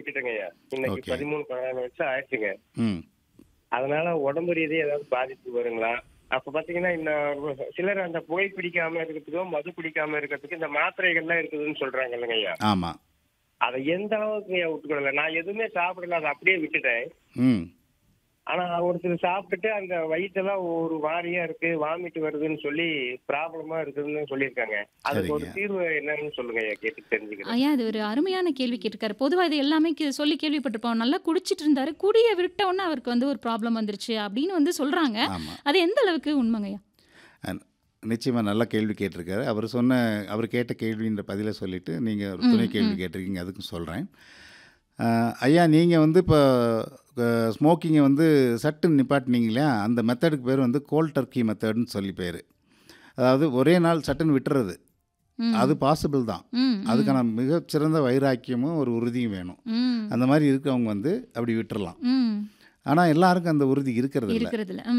விட்டுட்டேங்கய்யா இன்னைக்கு Okay. பதிமூணு பதினாலு வருஷம் ஆயிடுச்சுங்க ம் அதனால உடம்பு ரீதியா ஏதாவது பாதிப்பு வருங்களா அப்ப பாத்தீங்கன்னா இந்த சிலர் அந்த புகை பிடிக்காம இருக்கிறதுக்கோ மது பிடிக்காம இருக்கிறதுக்கு இந்த மாத்திரைகள்லாம் இருக்குதுன்னு சொல்றாங்க இல்லைங்கய்யா ஆமாம் அதை எந்த அளவுக்கு ஐயா விட்டுக்கூடல நான் எதுவுமே சாப்பிடல அதை அப்படியே விட்டுட்டேன் ம் ஆனா ஒருத்தர் சாப்பிட்டுட்டு அந்த வயிற்றெல்லாம் ஒரு வாரியா இருக்கு வாமிட் வருதுன்னு சொல்லி ப்ராப்ளமா இருக்குதுன்னு சொல்லியிருக்காங்க அதுக்கு ஒரு சரிங்க. தீர்வு என்னன்னு சொல்லுங்க ஐயா கேட்டு தெரிஞ்சுக்கிறேன் ஐயா இது ஒரு அருமையான கேள்வி கேட்டிருக்காரு பொதுவாக இது எல்லாமே கே- சொல்லி கேள்விப்பட்டிருப்போம் நல்லா குடிச்சிட்டு இருந்தாரு குடிய விட்ட உடனே அவருக்கு வந்து ஒரு ப்ராப்ளம் வந்துருச்சு அப்படின்னு வந்து சொல்றாங்க ஆமாம் அது எந்த அளவுக்கு உண்மைங்கய்யா நிச்சயமாக நல்ல கேள்வி கேட்டிருக்காரு அவர் சொன்ன அவர் கேட்ட கேள்வின்ற பதிலை சொல்லிவிட்டு நீங்கள் ஒரு துணை ம், கேள்வி ம். கேட்டிருக்கீங்க அதுக்கும் சொல்கிறேன் ஐயா நீங்கள் வந்து இப்போ ஸ்மோக்கிங்கை வந்து சட்டுன்னு நிப்பாட்டினீங்க இல்லையா அந்த மெத்தடுக்கு பேர் வந்து கோல் டர்க்கி மெத்தட்னு சொல்லி பேர் அதாவது ஒரே நாள் சட்டுன்னு விட்டுறது ம், அது பாசிபிள் தான் ம், ம், அதுக்கான மிகச்சிறந்த வைராக்கியமும் ஒரு உறுதியும் வேணும் ம், அந்த மாதிரி இருக்கவங்க வந்து அப்படி விட்டுறலாம் ம், ஆனால் எல்லாருக்கும் அந்த உறுதி இருக்கிறது இல்லை இருக்கிறதுல